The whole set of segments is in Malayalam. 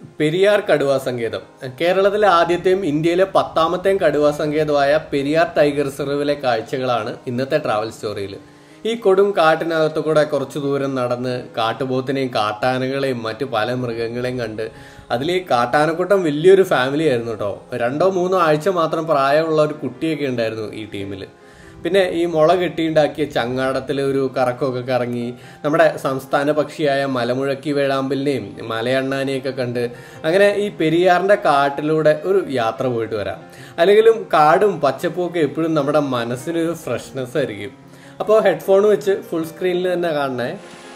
പെരിയാർ കടുവാ സങ്കേതം കേരളത്തിലെ ആദ്യത്തെയും ഇന്ത്യയിലെ പത്താമത്തെയും കടുവാ സങ്കേതമായ പെരിയാർ ടൈഗർ റിസർവിലെ കാഴ്ചകളാണ് ഇന്നത്തെ ട്രാവൽ സ്റ്റോറിയിൽ ഈ കൊടും കാട്ടിനകത്തു കൂടെ കുറച്ചു ദൂരം നടന്ന് കാട്ടുപോത്തിനെയും കാട്ടാനകളെയും മറ്റു പല മൃഗങ്ങളെയും കണ്ട് അതിൽ ഈ കാട്ടാനക്കൂട്ടം വലിയൊരു ഫാമിലി ആയിരുന്നു കേട്ടോ രണ്ടോ മൂന്നോ ആഴ്ച മാത്രം പ്രായമുള്ള ഒരു കുട്ടിയൊക്കെ ഉണ്ടായിരുന്നു ഈ ടീമിൽ പിന്നെ ഈ മുള കെട്ടിയുണ്ടാക്കിയ ചങ്ങാടത്തിൽ ഒരു കറക്കമൊക്കെ കറങ്ങി നമ്മുടെ സംസ്ഥാന പക്ഷിയായ മലമുഴക്കി വേഴാമ്പലിനെയും മലയണ്ണാനെയൊക്കെ കണ്ട് അങ്ങനെ ഈ പെരിയാറിന്റെ കാട്ടിലൂടെ ഒരു യാത്ര പോയിട്ട് വരാം അല്ലെങ്കിലും കാടും പച്ചപ്പും ഒക്കെ എപ്പോഴും നമ്മുടെ മനസ്സിനൊരു ഫ്രഷ്നെസ് ആയിരിക്കും അപ്പോൾ ഹെഡ്ഫോൺ വെച്ച് ഫുൾ സ്ക്രീനിൽ തന്നെ കാണണേ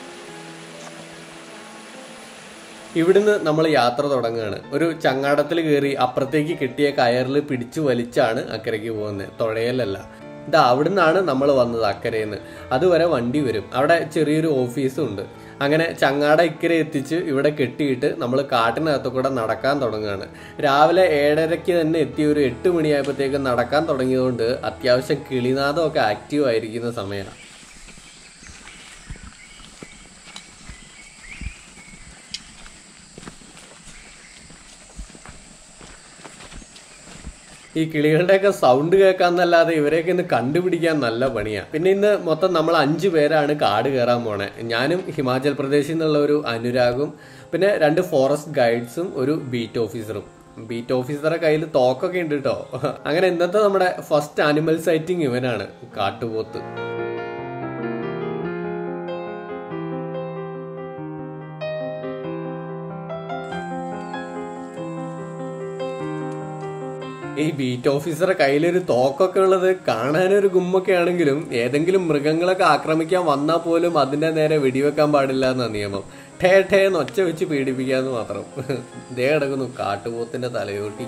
ഇവിടുന്ന് നമ്മൾ യാത്ര തുടങ്ങുകയാണ് ഒരു ചങ്ങാടത്തിൽ കയറി അപ്പുറത്തേക്ക് കിട്ടിയ കയറിൽ പിടിച്ചു വലിച്ചാണ് അക്കരയ്ക്ക് പോകുന്നത് തുഴയലല്ല ഇതാ അവിടുന്നാണ് നമ്മൾ വന്നത് അക്കരയിൽ നിന്ന് അതുവരെ വണ്ടി വരും അവിടെ ചെറിയൊരു ഓഫീസും ഉണ്ട് അങ്ങനെ ചങ്ങാട ഇക്കരെ എത്തിച്ച് ഇവിടെ കെട്ടിയിട്ട് നമ്മൾ കാട്ടിനകത്ത് കൂടെ നടക്കാൻ തുടങ്ങുകയാണ് രാവിലെ ഏഴരയ്ക്ക് തന്നെ എത്തി ഒരു എട്ട് മണിയായപ്പോഴത്തേക്ക് നടക്കാൻ തുടങ്ങിയതുകൊണ്ട് അത്യാവശ്യം കിളിനാദമൊക്കെ ആക്റ്റീവ് ആയിരിക്കുന്ന സമയമാണ് ഈ കിളികളുടെയൊക്കെ സൗണ്ട് കേൾക്കാന്നല്ലാതെ ഇവരെയൊക്കെ ഇന്ന് കണ്ടുപിടിക്കാൻ നല്ല പണിയാണ് പിന്നെ ഇന്ന് മൊത്തം നമ്മൾ അഞ്ച് പേരാണ് കാട് കയറാൻ പോണേ ഞാനും ഹിമാചൽ പ്രദേശിൽ നിന്നുള്ള ഒരു അനുരാഗും പിന്നെ രണ്ട് ഫോറസ്റ്റ് ഗൈഡ്സും ഒരു ബീറ്റ് ഓഫീസറും ബീറ്റ് ഓഫീസറെ കയ്യിൽ തോക്കൊക്കെ ഉണ്ട് കേട്ടോ അങ്ങനെ ഇന്നത്തെ നമ്മുടെ ഫസ്റ്റ് ആനിമൽ സൈറ്റിംഗ് ഇവനാണ് കാട്ടുപോത്ത് ഈ ബീറ്റ് ഓഫീസറെ കയ്യിലൊരു തോക്കൊക്കെ ഉള്ളത് കാണാനൊരു ഗുമ്മൊക്കെ ആണെങ്കിലും ഏതെങ്കിലും മൃഗങ്ങളൊക്കെ ആക്രമിക്കാൻ വന്നാൽ പോലും അതിന്റെ നേരെ വെടിവെക്കാൻ പാടില്ല എന്നാ നിയമം ടേ ടേ എന്ന് ഒച്ച വെച്ച് പീഡിപ്പിക്കാന്ന് മാത്രം ദേ കിടക്കുന്നു കാട്ടുപോത്തിന്റെ തലയോട്ടി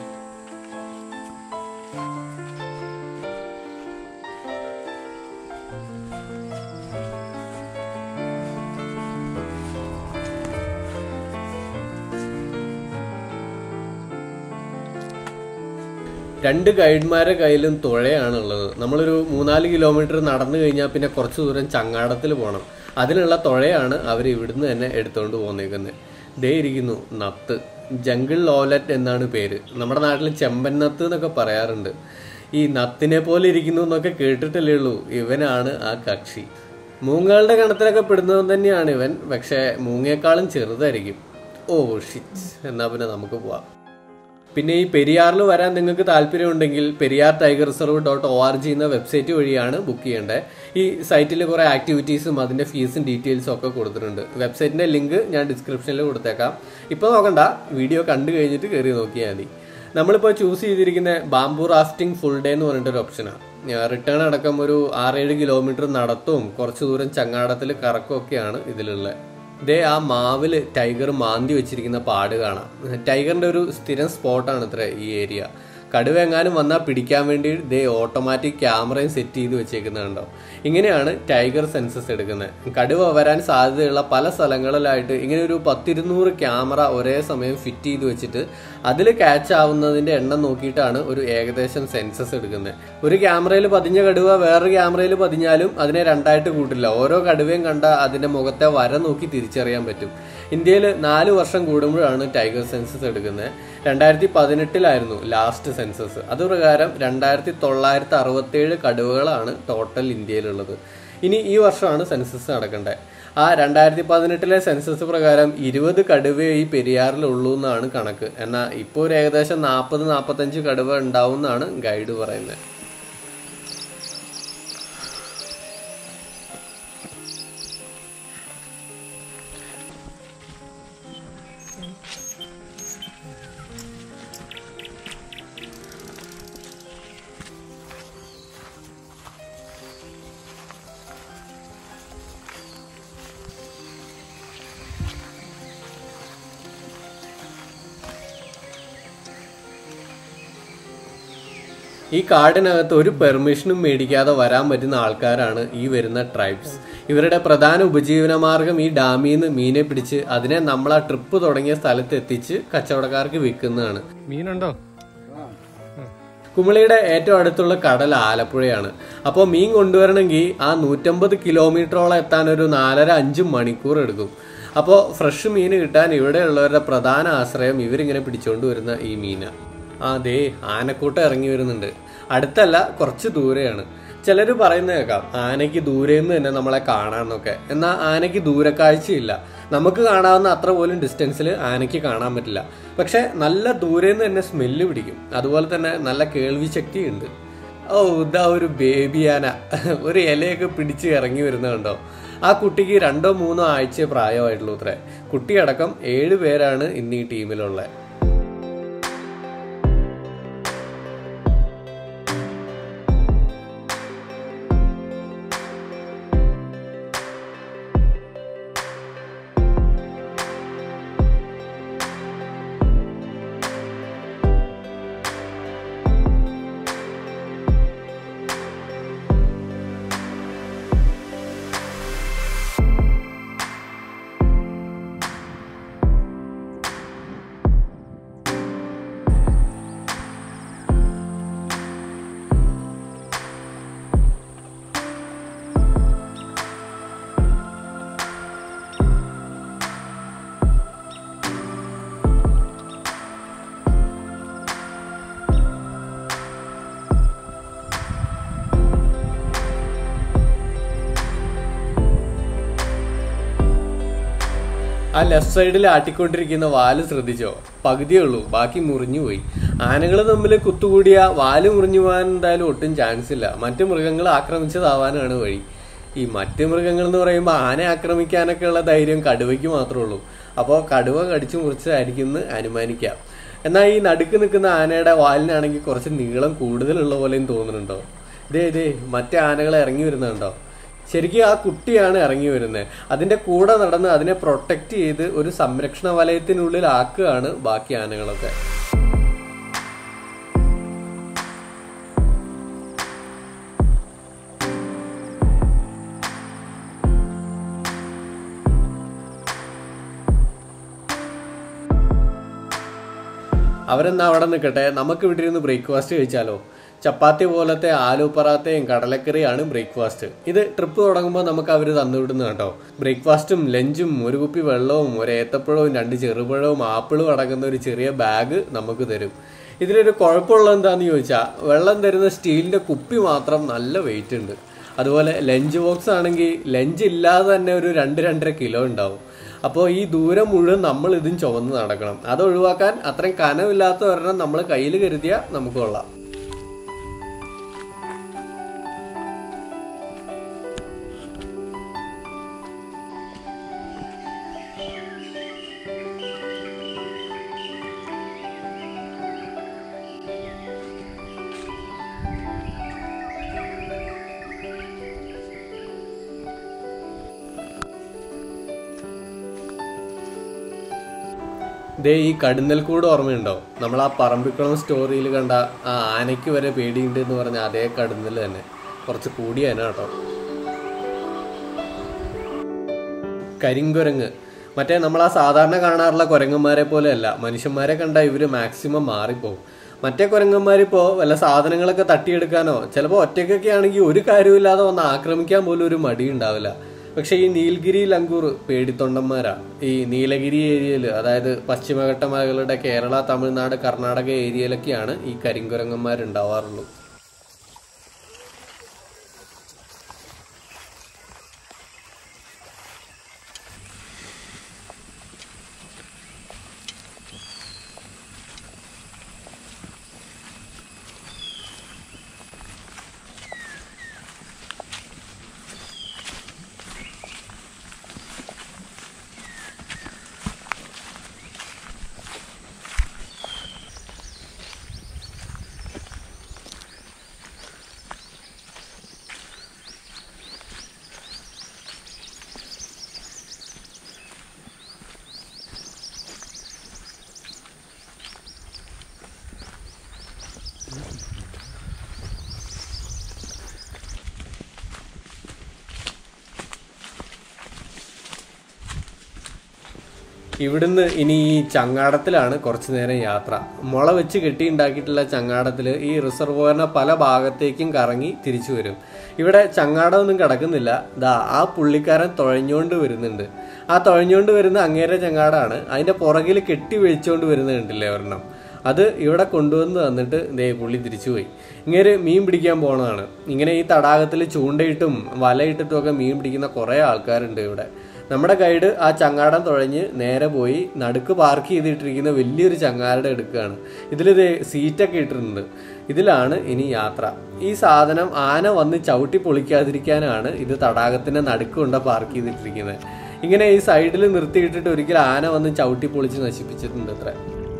രണ്ട് ഗൈഡ്മാരുടെ കയ്യിലും തുഴയാണുള്ളത് നമ്മളൊരു മൂന്നാല് കിലോമീറ്റർ നടന്നു കഴിഞ്ഞാൽ പിന്നെ കുറച്ച് ദൂരം ചങ്ങാടത്തിൽ പോകണം അതിനുള്ള തുഴയാണ് അവർ ഇവിടുന്ന് തന്നെ എടുത്തുകൊണ്ട് പോന്നേക്കുന്നത് ദേ ഇരിക്കുന്നു നത്ത് ജംഗിൾ ലോലറ്റ് എന്നാണ് പേര് നമ്മുടെ നാട്ടിൽ ചെമ്പന്നത്ത് എന്നൊക്കെ പറയാറുണ്ട് ഈ നത്തിനെ പോലെ ഇരിക്കുന്നു എന്നൊക്കെ കേട്ടിട്ടല്ലേ ഉള്ളൂ ഇവനാണ് ആ കക്ഷി മൂങ്ങകളുടെ ഗണത്തിലൊക്കെ പെടുന്നത് തന്നെയാണ് ഇവൻ പക്ഷേ മൂങ്ങയെക്കാളും ചെറുതായിരിക്കും ഓ ഷിറ്റ് എന്നാ പിന്നെ നമുക്ക് പോവാം പിന്നെ ഈ പെരിയാറിൽ വരാൻ നിങ്ങൾക്ക് താല്പര്യമുണ്ടെങ്കിൽ Periyar tiger reserve dot O R G എന്ന വെബ്സൈറ്റ് വഴിയാണ് ബുക്ക് ചെയ്യേണ്ടത് ഈ സൈറ്റിൽ കുറേ ആക്ടിവിറ്റീസും അതിൻ്റെ ഫീസും ഡീറ്റെയിൽസും ഒക്കെ കൊടുത്തിട്ടുണ്ട് വെബ്സൈറ്റിൻ്റെ ലിങ്ക് ഞാൻ ഡിസ്ക്രിപ്ഷനിൽ കൊടുത്തേക്കാം ഇപ്പോൾ നോക്കണ്ട വീഡിയോ കണ്ടു കഴിഞ്ഞിട്ട് കയറി നോക്കിയാൽ മതി നമ്മളിപ്പോൾ ചൂസ് ചെയ്തിരിക്കുന്ന ബാംബു റാഫ്റ്റിംഗ് ഫുൾ ഡേ എന്ന് പറഞ്ഞിട്ടൊരു ഓപ്ഷനാണ് റിട്ടേൺ അടക്കം ഒരു ആറേഴ് കിലോമീറ്റർ നടത്തവും കുറച്ച് ദൂരം ചങ്ങാടത്തിൽ കറക്കവും ഒക്കെയാണ് ഇതിലുള്ളത് ദേ ആ മാവില് ടൈഗർ മാന്തി വെച്ചിരിക്കുന്ന പാട് കാണാം ടൈഗറിന്റെ ഒരു സ്ഥിരം സ്പോട്ടാണ് ഇത്ര ഈ ഏരിയ കടുവ എങ്ങാനും വന്നാൽ പിടിക്കാൻ വേണ്ടി ദേ ഓട്ടോമാറ്റിക് ക്യാമറയും സെറ്റ് ചെയ്ത് വെച്ചേക്കുന്നുണ്ടോ ഇങ്ങനെയാണ് ടൈഗർ സെൻസസ് എടുക്കുന്നത് കടുവ വരാൻ സാധ്യതയുള്ള പല സ്ഥലങ്ങളിലായിട്ട് ഇങ്ങനെ ഒരു പത്തിരുന്നൂറ് ക്യാമറ ഒരേ സമയം ഫിറ്റ് ചെയ്ത് വെച്ചിട്ട് അതിൽ ക്യാച്ച് ആവുന്നതിന്റെ എണ്ണം നോക്കിയിട്ടാണ് ഒരു ഏകദേശം സെൻസസ് എടുക്കുന്നത് ഒരു ക്യാമറയിൽ പതിഞ്ഞ കടുവ വേറൊരു ക്യാമറയിൽ പതിഞ്ഞാലും അതിനെ രണ്ടായിട്ട് കൂട്ടില്ല ഓരോ കടുവയും കണ്ട അതിന്റെ മുഖത്തെ വര നോക്കി തിരിച്ചറിയാൻ പറ്റും ഇന്ത്യയിൽ നാല് വർഷം കൂടുമ്പോഴാണ് ടൈഗർ സെൻസസ് എടുക്കുന്നത് രണ്ടായിരത്തി പതിനെട്ടിലായിരുന്നു ലാസ്റ്റ് സെൻസസ് അതുപ്രകാരം രണ്ടായിരത്തി തൊള്ളായിരത്തി അറുപത്തേഴ് കടുവകളാണ് ടോട്ടൽ ഇന്ത്യയിലുള്ളത് ഇനി ഈ വർഷമാണ് സെൻസസ് നടക്കേണ്ടത് ആ രണ്ടായിരത്തി പതിനെട്ടിലെ സെൻസസ് പ്രകാരം ഇരുപത് കടുവയെ ഈ പെരിയാറിലുള്ളൂ എന്നാണ് കണക്ക് എന്നാൽ ഇപ്പോൾ ഒരു ഏകദേശം നാൽപ്പത് നാൽപ്പത്തഞ്ച് കടുവ ഉണ്ടാവും എന്നാണ് ഗൈഡ് പറയുന്നത് ഈ കാടിനകത്ത് ഒരു പെർമിഷനും മേടിക്കാതെ വരാൻ പറ്റുന്ന ആൾക്കാരാണ് ഈ വരുന്ന ട്രൈബ്സ് ഇവരുടെ പ്രധാന ഉപജീവന മാർഗം ഈ ഡാമിൽ നിന്ന് മീനെ പിടിച്ച് അതിനെ നമ്മൾ ആ ട്രിപ്പ് തുടങ്ങിയ സ്ഥലത്ത് എത്തിച്ച് കച്ചവടക്കാർക്ക് വിൽക്കുന്നതാണ് മീനുണ്ടോ കുമിളിയുടെ ഏറ്റവും അടുത്തുള്ള കടൽ ആലപ്പുഴയാണ് അപ്പോൾ മീൻ കൊണ്ടുവരണമെങ്കിൽ ആ നൂറ്റമ്പത് കിലോമീറ്ററോളം എത്താൻ ഒരു നാലര അഞ്ച് മണിക്കൂർ എടുക്കും അപ്പോൾ ഫ്രഷ് മീൻ കിട്ടാൻ ഇവിടെയുള്ളവരുടെ പ്രധാന ആശ്രയം ഇവരിങ്ങനെ പിടിച്ചുകൊണ്ട് വരുന്ന ഈ മീനാണ് ആ ദേ ആനക്കൂട്ടം ഇറങ്ങി വരുന്നുണ്ട് അടുത്തല്ല കുറച്ച് ദൂരെയാണ് ചിലർ പറയുന്നത് കേൾക്കാം ആനയ്ക്ക് ദൂരെ നിന്ന് തന്നെ നമ്മളെ കാണാമെന്നൊക്കെ എന്നാൽ ആനയ്ക്ക് ദൂരക്കാഴ്ചയില്ല നമുക്ക് കാണാവുന്ന അത്ര പോലും ഡിസ്റ്റൻസിൽ ആനയ്ക്ക് കാണാൻ പറ്റില്ല പക്ഷെ നല്ല ദൂരെ നിന്ന് തന്നെ സ്മെല്ല് പിടിക്കും അതുപോലെ തന്നെ നല്ല കേൾവി ശക്തി ഉണ്ട് ഓ ഇതാ ഒരു ബേബി ആന ഒരു ഇലയൊക്കെ പിടിച്ച് ഇറങ്ങി വരുന്നുണ്ടോ ആ കുട്ടിക്ക് രണ്ടോ മൂന്നോ ആഴ്ച പ്രായമായിട്ടുള്ളൂ അത്രേ കുട്ടിയടക്കം ഏഴ് പേരാണ് ഇന്ന് ഈ ടീമിലുള്ളത് ആ ലെഫ്റ്റ് സൈഡിൽ ആട്ടിക്കൊണ്ടിരിക്കുന്ന വാല് ശ്രദ്ധിച്ചോ പകുതിയേ ഉള്ളൂ ബാക്കി മുറിഞ്ഞു പോയി ആനകൾ തമ്മിൽ കുത്തുകൂടിയ വാല് മുറിഞ്ഞു പോകാൻ എന്തായാലും ഒട്ടും ചാൻസ് ഇല്ല മറ്റു മൃഗങ്ങൾ ആക്രമിച്ചതാവാനാണ് വഴി ഈ മറ്റു മൃഗങ്ങൾ എന്ന് പറയുമ്പോൾ ആന ആക്രമിക്കാനൊക്കെ ഉള്ള ധൈര്യം കടുവയ്ക്ക് മാത്രമേ ഉള്ളൂ അപ്പോൾ കടുവ കടിച്ചു മുറിച്ചതായിരിക്കും എന്ന് അനുമാനിക്കാം എന്നാൽ ഈ നടുക്ക് നിൽക്കുന്ന ആനയുടെ വാലിനാണെങ്കിൽ കുറച്ച് നീളം കൂടുതലുള്ള പോലെയും തോന്നുന്നുണ്ടോ ഇതേ ഇതേ മറ്റേ ആനകൾ ഇറങ്ങി വരുന്നുണ്ടോ ശരിക്കും ആ കുട്ടിയാണ് ഇറങ്ങി വരുന്നത് അതിന്റെ കൂടെ നടന്ന് അതിനെ പ്രൊട്ടക്ട് ചെയ്ത് ഒരു സംരക്ഷണ വലയത്തിനുള്ളിൽ ആക്കുകയാണ് ബാക്കി ആനകളൊക്കെ അവരെന്നാ അവിടെ നിൽക്കട്ടെ നമുക്ക് ഇവിടെ ഇരുന്ന് ബ്രേക്ക്ഫാസ്റ്റ് കഴിച്ചാലോ ചപ്പാത്തി പോലത്തെ ആലു പറാത്തയും കടലക്കറിയാണ് ബ്രേക്ക്ഫാസ്റ്റ് ഇത് ട്രിപ്പ് തുടങ്ങുമ്പോൾ നമുക്ക് അവർ തന്നുവിടുന്നു കേട്ടോ ബ്രേക്ക്ഫാസ്റ്റും ലഞ്ചും ഒരു കുപ്പി വെള്ളവും ഒരു ഏത്തപ്പഴവും രണ്ട് ചെറുപഴവും ആപ്പിളും അടങ്ങുന്ന ഒരു ചെറിയ ബാഗ് നമുക്ക് തരും ഇതിലൊരു കുഴപ്പമുള്ളത് എന്താണെന്ന് ചോദിച്ചാൽ വെള്ളം തരുന്ന സ്റ്റീലിൻ്റെ കുപ്പി മാത്രം നല്ല വെയിറ്റ് ഉണ്ട് അതുപോലെ ലഞ്ച് ബോക്സ് ആണെങ്കിൽ ലഞ്ച് ഇല്ലാതെ തന്നെ ഒരു രണ്ട് രണ്ടര കിലോ ഉണ്ടാവും അപ്പോൾ ഈ ദൂരം മുഴുവൻ നമ്മൾ ഇതും ചുവന്ന് നടക്കണം അത് ഒഴിവാക്കാൻ അത്രയും കനമില്ലാത്ത ഒരെണ്ണം നമ്മൾ കയ്യിൽ കരുതിയാൽ നമുക്ക് കൊള്ളാം ദേ ഈ കടുന്നൽക്കൂട് ഓർമ്മയുണ്ടോ നമ്മൾ ആ പറമ്പിക്കുളം സ്റ്റോറിയിൽ കണ്ട ആ ആനയ്ക്ക് വരെ പേടിയുണ്ട് എന്ന് പറഞ്ഞ അതേ കടുന്നൽ തന്നെ കുറച്ച് കൂടിയ ആന കേട്ടോ കരിങ്കുരങ്ങ് മറ്റേ നമ്മൾ ആ സാധാരണ കാണാറുള്ള കുരങ്ങന്മാരെ പോലെയല്ല മനുഷ്യന്മാരെ കണ്ട ഇവര് മാക്സിമം മാറിപ്പോവും മറ്റേ കുരങ്ങന്മാരിപ്പോ വല്ല സാധനങ്ങളൊക്കെ തട്ടിയെടുക്കാനോ ചിലപ്പോൾ ഒറ്റയ്ക്കൊക്കെ ആണെങ്കിൽ ഒരു കാര്യമില്ലാതെ വന്ന് ആക്രമിക്കാൻ പോലും ഒരു മടി ഉണ്ടാവില്ല പക്ഷെ ഈ നീൽഗിരി ലങ്കൂർ പേടിത്തൊണ്ടന്മാരാ ഈ നീലഗിരി ഏരിയയിൽ അതായത് പശ്ചിമഘട്ട മേഖലയുടെ കേരള തമിഴ്നാട് കർണാടക ഏരിയയിലൊക്കെയാണ് ഈ കരിങ്കുരങ്ങന്മാരുണ്ടാവാറുള്ളൂ ഇവിടുന്ന് ഇനി ഈ ചങ്ങാടത്തിലാണ് കുറച്ചു നേരം യാത്ര മുള വെച്ച് കെട്ടിയുണ്ടാക്കിയിട്ടുള്ള ചങ്ങാടത്തിൽ ഈ റിസർവോയറിനെ പല ഭാഗത്തേക്കും കറങ്ങി തിരിച്ചു വരും ഇവിടെ ചങ്ങാടമൊന്നും കിടക്കുന്നില്ല ദാ ആ പുള്ളിക്കാരൻ തുഴഞ്ഞുകൊണ്ട് വരുന്നുണ്ട് ആ തുഴഞ്ഞുകൊണ്ട് വരുന്ന അങ്ങേരെ ചങ്ങാടാണ് അതിന്റെ പുറകിൽ കെട്ടി വീഴ്ചോണ്ട് വരുന്നത് കണ്ടില്ലേ ഒരെണ്ണം അത് ഇവിടെ കൊണ്ടുവന്ന് തന്നിട്ട് ദേ പുള്ളി തിരിച്ചുപോയി ഇങ്ങനെ മീൻ പിടിക്കാൻ പോണതാണ് ഇങ്ങനെ ഈ തടാകത്തിൽ ചൂണ്ടയിട്ടും വലയിട്ടിട്ടും ഒക്കെ മീൻ പിടിക്കുന്ന കുറേ ആൾക്കാരുണ്ട് ഇവിടെ നമ്മുടെ ഗൈഡ് ആ ചങ്ങാടം തുഴഞ്ഞ് നേരെ പോയി നടുക്ക് പാർക്ക് ചെയ്തിട്ടിരിക്കുന്ന വലിയൊരു ചങ്ങാരുടെ എടുക്കുകയാണ് ഇതിലിത് സീറ്റൊക്കെ ഇട്ടിട്ടുണ്ട് ഇതിലാണ് ഇനി യാത്ര ഈ സാധനം ആന വന്ന് ചവിട്ടി പൊളിക്കാതിരിക്കാനാണ് ഇത് തടാകത്തിന്റെ നടുക്ക് കൊണ്ട് പാർക്ക് ചെയ്തിട്ടിരിക്കുന്നത് ഇങ്ങനെ ഈ സൈഡിൽ നിർത്തിയിട്ടിട്ട് ഒരിക്കൽ ആന വന്ന് ചവിട്ടി പൊളിച്ച് നശിപ്പിച്ചിട്ടുണ്ട് അത്ര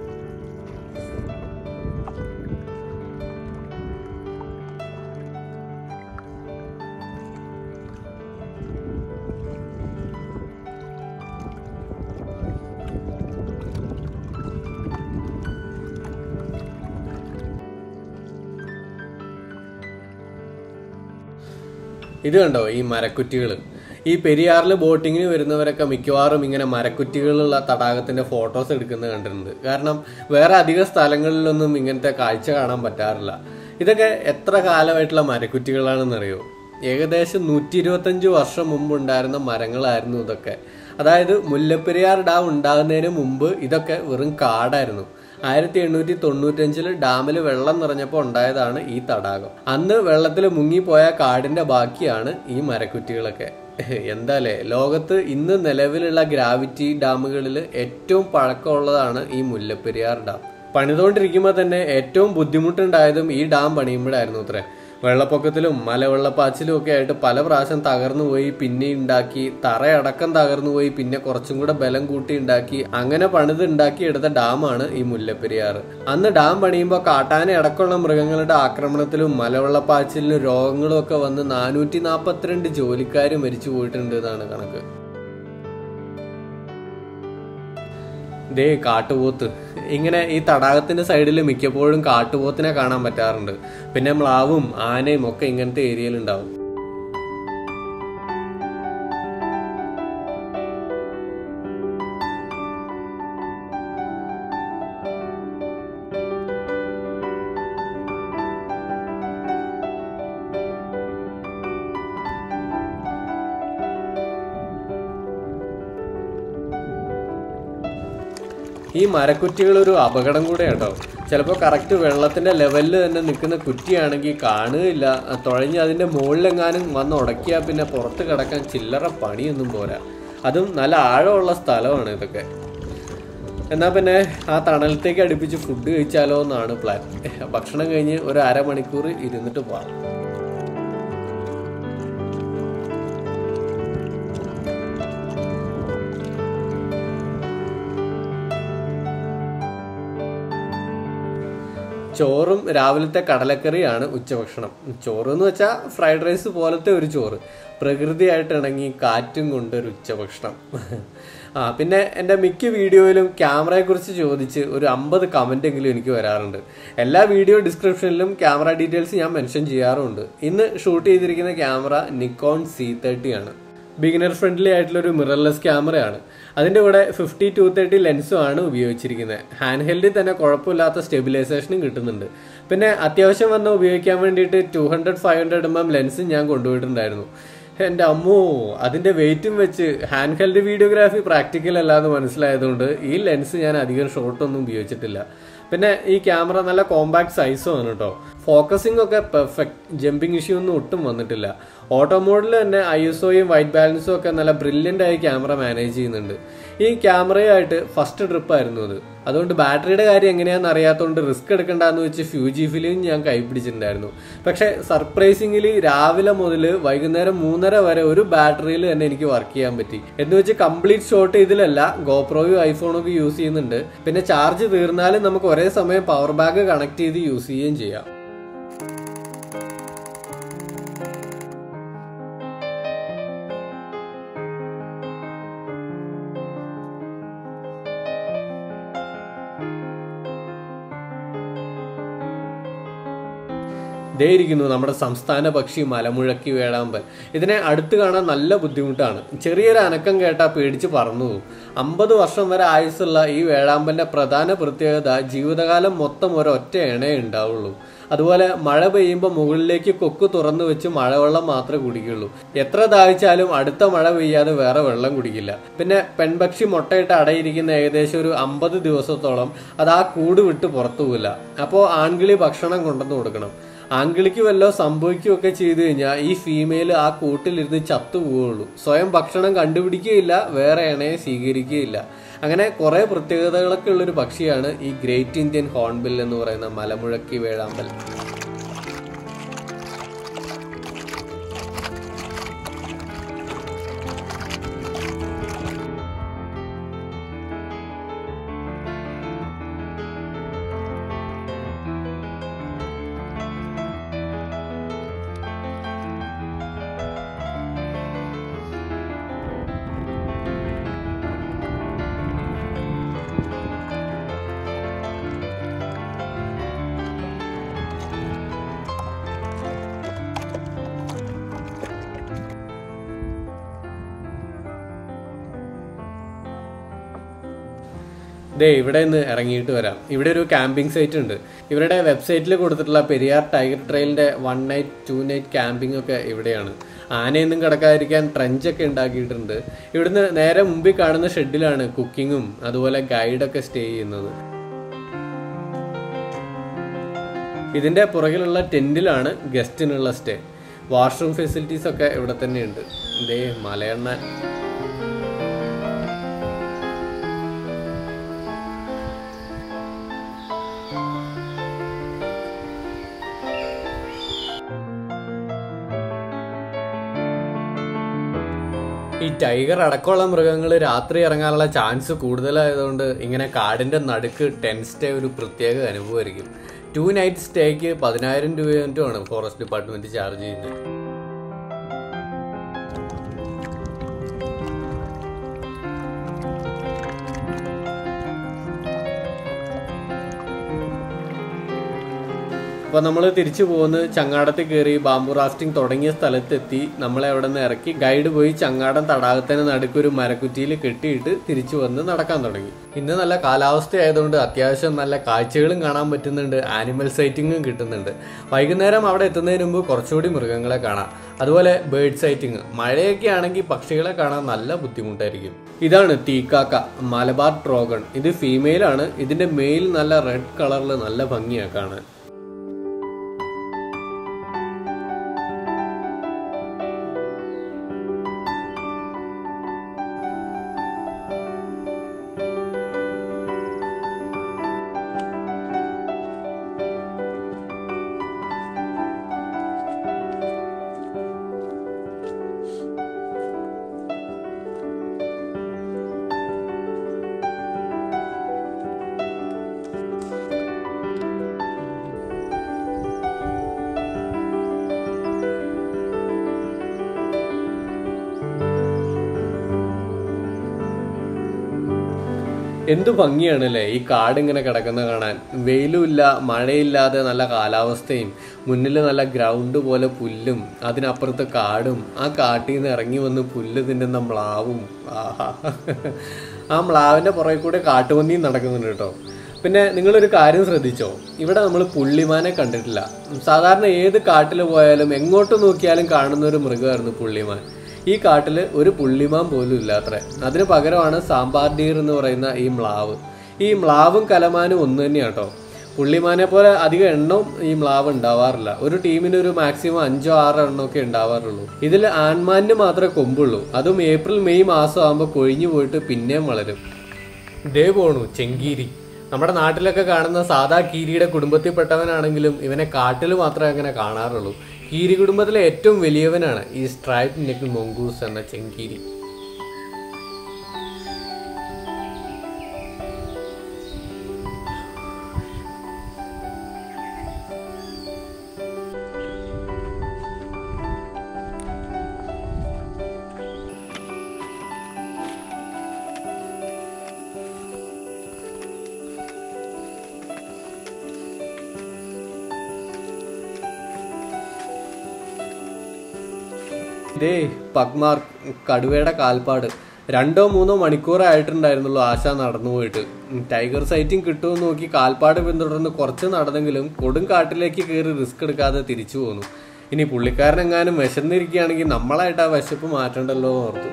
ഇത് കണ്ടോ ഈ മരക്കുറ്റികൾ ഈ പെരിയാറിൽ ബോട്ടിങ്ങിന് വരുന്നവരൊക്കെ മിക്കവാറും ഇങ്ങനെ മരക്കുറ്റികളുള്ള തടാകത്തിന്റെ ഫോട്ടോസ് എടുക്കുന്നത് കണ്ടിട്ടുണ്ട് കാരണം വേറെ അധിക സ്ഥലങ്ങളിലൊന്നും ഇങ്ങനത്തെ കാഴ്ച കാണാൻ പറ്റാറില്ല ഇതൊക്കെ എത്ര കാലമായിട്ടുള്ള മരക്കുറ്റികളാണെന്നറിയോ ഏകദേശം നൂറ്റി ഇരുപത്തഞ്ച് വർഷം മുമ്പ് ഉണ്ടായിരുന്ന മരങ്ങളായിരുന്നു ഇതൊക്കെ അതായത് മുല്ലപ്പെരിയാർ ഡാം ഉണ്ടാകുന്നതിന് മുമ്പ് ഇതൊക്കെ വെറും കാടായിരുന്നു ആയിരത്തി എണ്ണൂറ്റി തൊണ്ണൂറ്റഞ്ചില് ഡാമിൽ വെള്ളം നിറഞ്ഞപ്പോൾ ഉണ്ടായതാണ് ഈ തടാകം അന്ന് വെള്ളത്തിൽ മുങ്ങിപ്പോയ കാടിന്റെ ബാക്കിയാണ് ഈ മരക്കുറ്റികളൊക്കെ എന്താലേ ലോകത്ത് ഇന്ന് നിലവിലുള്ള ഗ്രാവിറ്റി ഡാമുകളിൽ ഏറ്റവും പഴക്കമുള്ളതാണ് ഈ മുല്ലപ്പെരിയാർ ഡാം പണിതുകൊണ്ടിരിക്കുമ്പോൾ തന്നെ ഏറ്റവും ബുദ്ധിമുട്ടുണ്ടായതും ഈ ഡാം പണിയുമ്പോഴായിരുന്നു അത്രേ വെള്ളപ്പൊക്കത്തിലും മലവെള്ളപ്പാച്ചിലും ഒക്കെ ആയിട്ട് പല പ്രാവശ്യം തകർന്നു പോയി പിന്നെ ഉണ്ടാക്കി തറയടക്കം തകർന്നു പോയി പിന്നെ കുറച്ചും കൂടെ ബലം കൂട്ടി ഉണ്ടാക്കി അങ്ങനെ പണിത് ഉണ്ടാക്കി എടുത്ത ഡാമാണ് ഈ മുല്ലപ്പെരിയാർ അന്ന് ഡാം പണിയുമ്പോൾ കാട്ടാന അടക്കമുള്ള മൃഗങ്ങളുടെ ആക്രമണത്തിലും മലവെള്ളപ്പാച്ചിലിനും രോഗങ്ങളും ഒക്കെ വന്ന് നാനൂറ്റി നാൽപ്പത്തിരണ്ട് ജോലിക്കാർ മരിച്ചു പോയിട്ടുണ്ട് എന്നാണ് കണക്ക് ദേ കാട്ടുപോത്ത് ഇങ്ങനെ ഈ തടാകത്തിന്റെ സൈഡിൽ മിക്കപ്പോഴും കാട്ടുപോത്തിനെ കാണാൻ പറ്റാറുണ്ട് പിന്നെ മ്ലാവും ആനയും ഒക്കെ ഇങ്ങനത്തെ ഏരിയയിൽ ഉണ്ടാവും ഈ മരക്കുറ്റികൾ ഒരു അപകടം കൂടെ കേട്ടോ ചിലപ്പോൾ കറക്റ്റ് വെള്ളത്തിന്റെ ലെവലിൽ തന്നെ നിൽക്കുന്ന കുറ്റിയാണെങ്കിൽ കാണുകയില്ല തുഴഞ്ഞ് അതിന്റെ മുകളിലെങ്ങാനും വന്ന് ഉടക്കിയാൽ പിന്നെ പുറത്ത് കിടക്കാൻ ചില്ലറ പണിയൊന്നും പോരാ അതും നല്ല ആഴമുള്ള സ്ഥലമാണ് ഇതൊക്കെ എന്നാ പിന്നെ ആ തണലത്തേക്ക് അടുപ്പിച്ച് ഫുഡ് കഴിച്ചാലോ എന്നാണ് പ്ലാൻ ഭക്ഷണം കഴിഞ്ഞ് ഒരു അരമണിക്കൂർ ഇരുന്നിട്ട് പോവാം ചോറും രാവിലത്തെ കടലക്കറിയാണ് ഉച്ചഭക്ഷണം ചോറ് എന്ന് വെച്ചാൽ ഫ്രൈഡ് റൈസ് പോലത്തെ ഒരു ചോറ് പ്രകൃതിയായിട്ട് ഇണങ്ങി കാറ്റും കൊണ്ട് ഒരു ഉച്ചഭക്ഷണം ആ പിന്നെ എൻ്റെ മിക്ക വീഡിയോയിലും ക്യാമറയെക്കുറിച്ച് ചോദിച്ച് ഒരു അമ്പത് കമൻ്റ് എങ്കിലും എനിക്ക് വരാറുണ്ട് എല്ലാ വീഡിയോ ഡിസ്ക്രിപ്ഷനിലും ക്യാമറ ഡീറ്റെയിൽസ് ഞാൻ മെൻഷൻ ചെയ്യാറുമുണ്ട് ഇന്ന് ഷൂട്ട് ചെയ്തിരിക്കുന്ന ക്യാമറ നിക്കോൺ സി തേർട്ടി ആണ് ബിഗിനർ ഫ്രണ്ട്ലി ആയിട്ടുള്ള ഒരു മിറർലെസ് ക്യാമറയാണ് അതിൻ്റെ കൂടെ ഫിഫ്റ്റി ടു തേർട്ടി ലെൻസും ആണ് ഉപയോഗിച്ചിരിക്കുന്നത് ഹാൻഡ് ഹെൽഡിൽ തന്നെ കുഴപ്പമില്ലാത്ത സ്റ്റെബിലൈസേഷനും കിട്ടുന്നുണ്ട് പിന്നെ അത്യാവശ്യം വന്ന് ഉപയോഗിക്കാൻ വേണ്ടിയിട്ട് two hundred five hundred M M ലെൻസും ഞാൻ കൊണ്ടുപോയിട്ടുണ്ടായിരുന്നു എൻ്റെ അമ്മോ അതിൻ്റെ വെയിറ്റും വെച്ച് ഹാൻഡ് ഹെൽഡ് വീഡിയോഗ്രാഫി പ്രാക്ടിക്കൽ അല്ല എന്ന് മനസ്സിലായതുകൊണ്ട് ഈ ലെൻസ് ഞാൻ അധികം ഷോട്ടൊന്നും ഉപയോഗിച്ചിട്ടില്ല പിന്നെ ഈ ക്യാമറ നല്ല കോമ്പാക്ട് സൈസും ആണ് കേട്ടോ ഫോക്കസിംഗ് ഒക്കെ പെർഫെക്റ്റ് ജമ്പിങ് ഇഷ്യൂ ഒന്നും ഒട്ടും വന്നിട്ടില്ല ഓട്ടോ മോഡിൽ തന്നെ ഐ എസ് ഒയും വൈറ്റ് ബാലൻസും ഒക്കെ നല്ല ബ്രില്യൻ്റ് ആയി ക്യാമറ മാനേജ് ചെയ്യുന്നുണ്ട് ഈ ക്യാമറയായിട്ട് ഫസ്റ്റ് ട്രിപ്പ് ആയിരുന്നു അത് അതുകൊണ്ട് ബാറ്ററിയുടെ കാര്യം എങ്ങനെയാണെന്ന് അറിയാത്തതുകൊണ്ട് റിസ്ക് എടുക്കണ്ടെന്ന് വെച്ച് ഫ്യൂജി ഫിലിം ഞാൻ കൈപ്പിടിച്ചിട്ടുണ്ടായിരുന്നു പക്ഷെ സർപ്രൈസിംഗിലി രാവിലെ മുതൽ വൈകുന്നേരം മൂന്നര വരെ ഒരു ബാറ്ററിയിൽ തന്നെ എനിക്ക് വർക്ക് ചെയ്യാൻ പറ്റി എന്ന് വെച്ച് കംപ്ലീറ്റ് ഷോട്ട് ഇതിലല്ല ഗോപ്രോയും ഐഫോണും ഒക്കെ യൂസ് ചെയ്യുന്നുണ്ട് പിന്നെ ചാർജ് തീർന്നാലും നമുക്ക് ഒരേ സമയം പവർ ബാങ്ക് കണക്ട് ചെയ്ത് യൂസ് ചെയ്യുകയും ചെയ്യാം ദേ ഇരിക്കുന്നു നമ്മുടെ സംസ്ഥാന പക്ഷി മലമുഴക്കി വേഴാമ്പൽ ഇതിനെ അടുത്ത് കാണാൻ നല്ല ബുദ്ധിമുട്ടാണ് ചെറിയൊരു അനക്കം കേട്ടാൽ പേടിച്ച് പറന്നു പോകും അമ്പത് വർഷം വരെ ആയുസ്സുള്ള ഈ വേഴാമ്പലിന്റെ പ്രധാന പ്രത്യേകത ജീവിതകാലം മൊത്തം ഒരൊറ്റ എണേ ഉണ്ടാവുള്ളൂ അതുപോലെ മഴ പെയ്യുമ്പോൾ മുകളിലേക്ക് കൊക്ക് തുറന്നു വെച്ച് മഴവെള്ളം മാത്രമേ കുടിക്കുള്ളൂ എത്ര ദാഹിച്ചാലും അടുത്ത മഴ പെയ്യാതെ വേറെ വെള്ളം കുടിക്കില്ല പിന്നെ പെൺപക്ഷി മുട്ടയിട്ട് അടയിരിക്കുന്ന ഏകദേശം ഒരു അമ്പത് ദിവസത്തോളം അത് ആ കൂട് വിട്ട് പുറത്തു പോകില്ല അപ്പോൾ ആൺകിളി ഭക്ഷണം കൊണ്ടുവന്ന് കൊടുക്കണം ആൺകിളിക്ക് വല്ലോ സംഭവിക്കുകയൊക്കെ ചെയ്തു കഴിഞ്ഞാൽ ഈ ഫീമെയിൽ ആ കൂട്ടിലിരുന്ന് ചത്തു പോവുള്ളൂ സ്വയം ഭക്ഷണം കണ്ടുപിടിക്കുകയില്ല വേറെ ഇണയെ സ്വീകരിക്കുകയില്ല അങ്ങനെ കുറെ പ്രത്യേകതകളൊക്കെ ഉള്ളൊരു പക്ഷിയാണ് ഈ ഗ്രേറ്റ് ഇന്ത്യൻ ഹോൺബിൽ എന്ന് പറയുന്ന മലമുഴക്കി വേഴാമ്പൽ ദേ ഇവിടെ നിന്ന് ഇറങ്ങിയിട്ട് വരാം ഇവിടെ ഒരു ക്യാമ്പിംഗ് സൈറ്റ് ഉണ്ട് ഇവരുടെ വെബ്സൈറ്റിൽ കൊടുത്തിട്ടുള്ള പെരിയാർ ടൈഗർ ട്രെയിലിന്റെ one night two night camping ഒക്കെ ഇവിടെയാണ് ആനയൊന്നും കിടക്കാതിരിക്കാൻ ട്രഞ്ചൊക്കെ ഉണ്ടാക്കിയിട്ടുണ്ട് ഇവിടുന്ന് നേരെ മുമ്പിൽ കാണുന്ന ഷെഡിലാണ് കുക്കിങ്ങും അതുപോലെ ഗൈഡൊക്കെ സ്റ്റേ ചെയ്യുന്നത് ഇതിന്റെ പുറകിലുള്ള ടെന്റിലാണ് ഗസ്റ്റിനുള്ള സ്റ്റേ വാഷ്റൂം ഫെസിലിറ്റീസ് ഒക്കെ ഇവിടെ തന്നെയുണ്ട് ഇതേ മലയണ്ണാൻ ഈ ടൈഗർ അടക്കമുള്ള മൃഗങ്ങൾ രാത്രി ഇറങ്ങാനുള്ള ചാൻസ് കൂടുതലായതുകൊണ്ട് ഇങ്ങനെ കാടിന്റെ നടുക്ക് ടെൻ സ്റ്റേ ഒരു പ്രത്യേക അനുഭവമായിരിക്കും ടു നൈറ്റ് സ്റ്റേക്ക് പതിനായിരം രൂപയാണ് ഫോറസ്റ്റ് ഡിപ്പാർട്ട്മെന്റ് ചാർജ് ചെയ്യുന്നത് അപ്പൊ നമ്മൾ തിരിച്ചു പോകുന്ന ചങ്ങാടത്തിൽ കയറി ബാംബു റാഫ്റ്റിംഗ് തുടങ്ങിയ സ്ഥലത്തെത്തി നമ്മളെ അവിടെ നിന്ന് ഇറക്കി ഗൈഡ് പോയി ചങ്ങാടം തടാകത്തിന് നടുക്കൊരു മരക്കുറ്റിയിൽ കെട്ടിയിട്ട് തിരിച്ചു വന്ന് നടക്കാൻ തുടങ്ങി ഇന്ന് നല്ല കാലാവസ്ഥ ആയതുകൊണ്ട് അത്യാവശ്യം നല്ല കാഴ്ചകളും കാണാൻ പറ്റുന്നുണ്ട് ആനിമൽ സൈറ്റിങ്ങും കിട്ടുന്നുണ്ട് വൈകുന്നേരം അവിടെ എത്തുന്നതിന് മുമ്പ് കുറച്ചുകൂടി മൃഗങ്ങളെ കാണാം അതുപോലെ ബേർഡ് സൈറ്റിങ് മഴയൊക്കെ ആണെങ്കിൽ പക്ഷികളെ കാണാൻ നല്ല ബുദ്ധിമുട്ടായിരിക്കും ഇതാണ് തീക്കാക്ക മലബാർ ട്രോഗൺ ഇത് ഫീമെയിൽ ആണ് ഇതിന്റെ മെയിൽ നല്ല റെഡ് കളറിൽ നല്ല ഭംഗിയാണ് കാണാൻ എന്തു ഭംഗിയാണല്ലേ ഈ കാട് ഇങ്ങനെ കിടക്കുന്ന കാണാൻ വെയിലുമില്ല മഴയില്ലാതെ നല്ല കാലാവസ്ഥയും മുന്നിൽ നല്ല ഗ്രൗണ്ട് പോലെ പുല്ലും അതിനപ്പുറത്ത് കാടും ആ കാട്ടിൽ നിന്ന് ഇറങ്ങി വന്ന് പുല്ല് തിന്നുന്ന മ്ലാവും ആഹാ ആ മ്ലാവിന്റെ പുറകെ കൂടെ കാട്ടുപന്നിയും നടക്കുന്നുണ്ട് കേട്ടോ പിന്നെ നിങ്ങളൊരു കാര്യം ശ്രദ്ധിച്ചോ ഇവിടെ നമ്മൾ പുള്ളിമാനെ കണ്ടിട്ടില്ല സാധാരണ ഏത് കാട്ടിൽ പോയാലും എങ്ങോട്ട് നോക്കിയാലും കാണുന്ന ഒരു മൃഗമായിരുന്നു പുള്ളിമാൻ ഈ കാട്ടില് ഒരു പുള്ളിമാൻ പോലും ഇല്ലാത്രേ അതിന് പകരമാണ് സാമ്പാർ ഡീർ എന്ന് പറയുന്ന ഈ മ്ലാവ് ഈ മ്ലാവും കലമാനും ഒന്ന് തന്നെയാട്ടോ പുള്ളിമാനെ പോലെ അധികം എണ്ണവും ഈ മ്ലാവ് ഉണ്ടാവാറില്ല ഒരു ടീമിന് ഒരു മാക്സിമം അഞ്ചോ ആറോ എണ്ണമൊക്കെ ഉണ്ടാവാറുള്ളൂ ഇതിൽ ആൺമാനിന് മാത്രമേ കൊമ്പുള്ളൂ അതും ഏപ്രിൽ മെയ് മാസം ആകുമ്പോൾ കൊഴിഞ്ഞു പോയിട്ട് പിന്നെയും വളരും ഇതേ പോണു ചെങ്കീരി നമ്മുടെ നാട്ടിലൊക്കെ കാണുന്ന സാധാ കീരിയുടെ കുടുംബത്തിൽപ്പെട്ടവനാണെങ്കിലും ഇവനെ കാട്ടിൽ മാത്രമേ അങ്ങനെ കാണാറുള്ളൂ കീരി കുടുംബത്തിലെ ഏറ്റവും വലിയവനാണ് ഈ സ്ട്രൈപ്പ് നെക്ക് മൊങ്കൂസ് എന്ന ചെങ്കീരി ഇതേ പഗ്മാർ കടുവയുടെ കാൽപ്പാട് രണ്ടോ മൂന്നോ മണിക്കൂറായിട്ടുണ്ടായിരുന്നുള്ളൂ ആശ നടന്നു പോയിട്ട് ഉം, ടൈഗർ സൈറ്റിംഗ് കിട്ടുമെന്ന് നോക്കി കാൽപ്പാട് പിന്തുടർന്ന് കുറച്ച് നടന്നെങ്കിലും കൊടും കാട്ടിലേക്ക് കയറി റിസ്ക് എടുക്കാതെ തിരിച്ചു പോന്നു ഇനി പുള്ളിക്കാരനെങ്ങാനും വിശന്നിരിക്കുകയാണെങ്കിൽ നമ്മളായിട്ട് ആ വിശപ്പ് മാറ്റണ്ടല്ലോ എന്ന് ഓർത്തു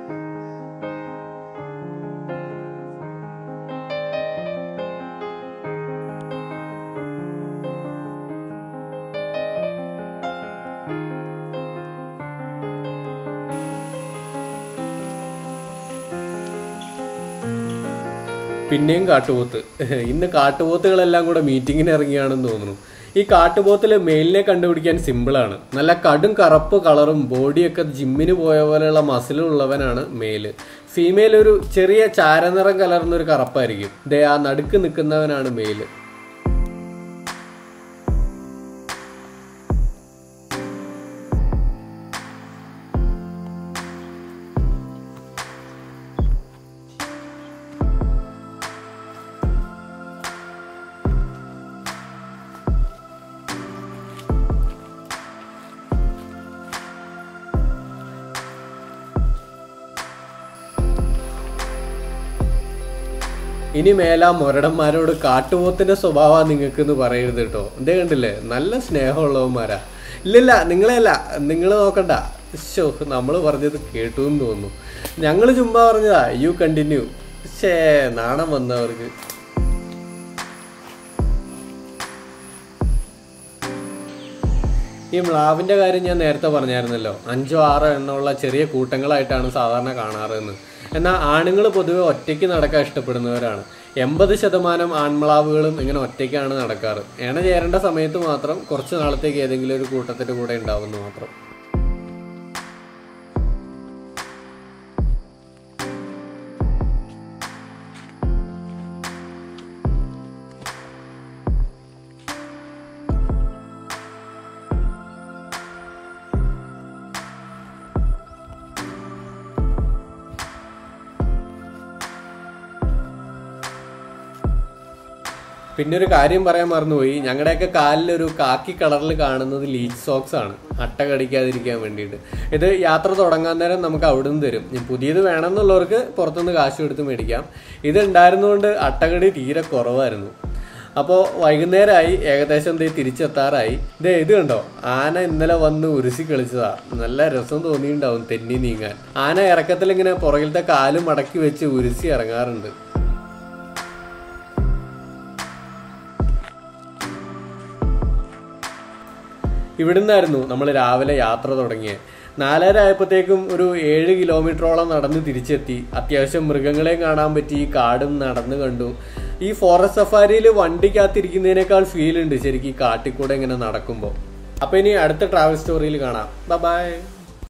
പിന്നെയും കാട്ടുപോത്ത് ഇന്ന് കാട്ടുപോത്തുകളെല്ലാം കൂടെ മീറ്റിങ്ങിന് ഇറങ്ങിയാണെന്ന് തോന്നുന്നു ഈ കാട്ടുപോത്തിൽ മെയിലിനെ കണ്ടുപിടിക്കാൻ സിമ്പിളാണ് നല്ല കടും കറുപ്പ് കളറും ബോഡിയൊക്കെ ജിമ്മിന് പോയ പോലെയുള്ള മസിലുള്ളവനാണ് മെയില് ഫീമെയിൽ ഒരു ചെറിയ ചാരനിറം കലർന്ന ഒരു കറുപ്പായിരിക്കും ദേ ആ നടുക്ക് നിൽക്കുന്നവനാണ് മെയില് ഇനി മേലാ മുരടന്മാരോട് കാട്ടുപോത്തിന്റെ സ്വഭാവം നിങ്ങൾക്ക് എന്ന് പറയരുത് കേട്ടോ എന്തേ കണ്ടില്ലേ നല്ല സ്നേഹമുള്ളവന്മാരാ ഇല്ലില്ല നിങ്ങളെയല്ല നിങ്ങൾ നോക്കണ്ട ഷോ നമ്മൾ പറഞ്ഞത് കേട്ടു എന്ന് തോന്നുന്നു ഞങ്ങൾ ചുമ്മാ പറഞ്ഞതാ യു കണ്ടിന്യൂ ഷേ നാണം വന്നവർക്ക് ഈ മ്ലാവിന്റെ കാര്യം ഞാൻ നേരത്തെ പറഞ്ഞായിരുന്നല്ലോ അഞ്ചോ ആറോ എണ്ണമുള്ള ചെറിയ കൂട്ടങ്ങളായിട്ടാണ് സാധാരണ കാണാറെന്ന് എന്നാൽ ആണുങ്ങൾ പൊതുവെ ഒറ്റയ്ക്ക് നടക്കാൻ ഇഷ്ടപ്പെടുന്നവരാണ് എൺപത് ശതമാനം ആൺമ്ലാവുകളും ഇങ്ങനെ ഒറ്റയ്ക്കാണ് നടക്കാറ് എണ ചേരേണ്ട സമയത്ത് മാത്രം കുറച്ച് നാളത്തേക്ക് ഏതെങ്കിലും ഒരു കൂട്ടത്തിന്റെ കൂടെ ഉണ്ടാവുന്നു മാത്രം പിന്നെ ഒരു കാര്യം പറയാൻ മറന്നുപോയി ഞങ്ങളുടെയൊക്കെ കാലിലൊരു കാക്കി കളറിൽ കാണുന്നത് ലീച്ച് സോക്സ് ആണ് അട്ട കടിക്കാതിരിക്കാൻ വേണ്ടിയിട്ട് ഇത് യാത്ര തുടങ്ങാൻ നേരം നമുക്ക് അവിടുന്ന് തരും ഇനി പുതിയത് വേണമെന്നുള്ളവർക്ക് പുറത്തുനിന്ന് കാശ് കൊടുത്ത് മേടിക്കാം ഇത് ഉണ്ടായിരുന്നുകൊണ്ട് അട്ടകടി തീരെ കുറവായിരുന്നു അപ്പോൾ വൈകുന്നേരമായി ഏകദേശം ദേ തിരിച്ചെത്താറായി ദേ ഇത് കണ്ടോ ആന ഇന്നലെ വന്ന് ഉരുസി കളിച്ചതാ നല്ല രസം തോന്നിയിട്ടുണ്ടാവും തെന്നി നീങ്ങാൻ ആന ഇറക്കത്തിൽ ഇങ്ങനെ പുറകിലത്തെ കാല് മടക്കി വെച്ച് ഉരുസി ഇറങ്ങാറുണ്ട് ഇവിടുന്നായിരുന്നു നമ്മൾ രാവിലെ യാത്ര തുടങ്ങിയത് നാലര ആയപ്പോഴത്തേക്കും ഒരു ഏഴ് കിലോമീറ്ററോളം നടന്ന് തിരിച്ചെത്തി അത്യാവശ്യം മൃഗങ്ങളെ കാണാൻ പറ്റി ഈ കാടും നടന്നു കണ്ടു ഈ ഫോറസ്റ്റ് സഫാരിയിൽ വണ്ടിക്കകത്തിരിക്കുന്നതിനേക്കാൾ ഫീൽ ഉണ്ട് ശരിക്കും ഈ കാട്ടിൽ കൂടെ ഇങ്ങനെ നടക്കുമ്പോൾ അപ്പൊ ഇനി അടുത്ത ട്രാവൽ സ്റ്റോറിയിൽ കാണാം ബൈ